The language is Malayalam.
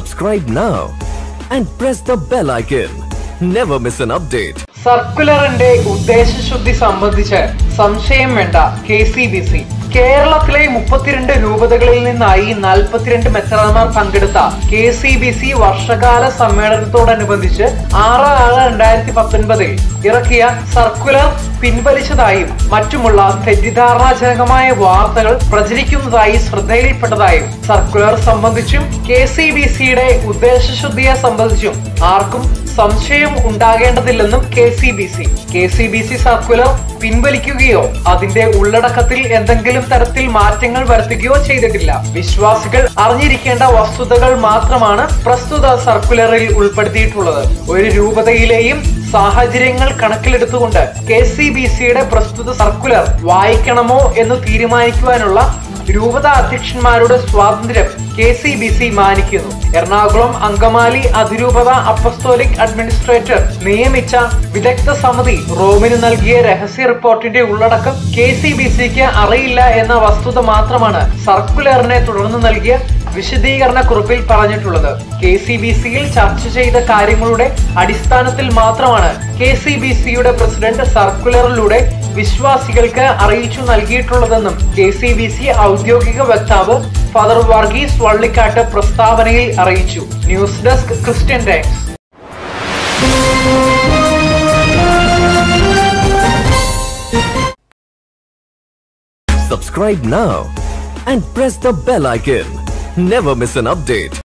Subscribe now and press the bell icon. Never miss an update. സർക്കുലറിന്റെ ഉദ്ദേശശുദ്ധി സംബന്ധിച്ച് സംശയം വേണ്ട കെ സി ബി സി കേരളത്തിലെ മുപ്പത്തിരണ്ട് രൂപതകളിൽ നിന്നായി നാൽപ്പത്തിരണ്ട് മെത്രാന്മാർ പങ്കെടുത്ത കെ സി ബി സി വർഷകാല സമ്മേളനത്തോടനുബന്ധിച്ച് ആറ് ആറ് രണ്ടായിരത്തി പത്തൊൻപതിൽ ഇറക്കിയ സർക്കുലർ പിൻവലിച്ചതായും മറ്റുമുള്ള തെറ്റിദ്ധാരണാജനകമായ വാർത്തകൾ പ്രചരിക്കുന്നതായി ശ്രദ്ധയിൽപ്പെട്ടതായും സർക്കുലർ സംബന്ധിച്ചും കെ സി ബി സിയുടെ ഉദ്ദേശശുദ്ധിയെ സംബന്ധിച്ചും ആർക്കും സംശയം ഉണ്ടാകേണ്ടതില്ലെന്നും K C B C K C B C circular പിൻവലിക്കുകയോ അതിന്റെ ഉള്ളടക്കത്തിൽ എന്തെങ്കിലും തരത്തിൽ മാറ്റങ്ങൾ വരുത്തുകയോ ചെയ്തിട്ടില്ല വിശ്വാസികൾ അറിഞ്ഞിരിക്കേണ്ട വസ്തുതകൾ മാത്രമാണ് പ്രസ്തുത സർക്കുലറിൽ ഉൾപ്പെടുത്തിയിട്ടുള്ളത് ഒരു രൂപതയിലെയും സാഹചര്യങ്ങൾ കണക്കിലെടുത്തുകൊണ്ട് കെ സി ബി സിയുടെ പ്രസ്തുത സർക്കുലർ വായിക്കണമോ എന്ന് തീരുമാനിക്കുവാനുള്ള രൂപത അധ്യക്ഷന്മാരുടെ സ്വാതന്ത്ര്യം കെ സി ബി സി മാനിക്കുന്നു എറണാകുളം അങ്കമാലി അതിരൂപത അപ്പസ്തോലിക് അഡ്മിനിസ്ട്രേറ്റർ നിയമിച്ച വിദഗ്ധ സമിതി റോമിന് നൽകിയ രഹസ്യ റിപ്പോർട്ടിന്റെ ഉള്ളടക്കം കെ സി ബി സിക്ക് അറിയില്ല എന്ന വസ്തുത മാത്രമാണ് സർക്കുലറിനെ തുടർന്ന് നൽകിയ വിശദീകരണ കുറിപ്പിൽ പറഞ്ഞിട്ടുള്ളത് കെ സി ബി സിയിൽ ചർച്ച ചെയ്ത കാര്യങ്ങളുടെ അടിസ്ഥാനത്തിൽ മാത്രമാണ് കെ സി ബി സിയുടെ പ്രസിഡന്റ് സർക്കുലറിലൂടെ വിശ്വാസികൾക്ക് അറിയിച്ചു നൽകിയിട്ടുള്ളതെന്നും കെ സി ബി സി ഔദ്യോഗിക വക്താവ് ഫാദർ വർഗീസ് വള്ളിക്കാട്ട് പ്രസ്താവനയിൽ അറിയിച്ചു news desk Christian times Subscribe now and press the bell icon. Never miss an update.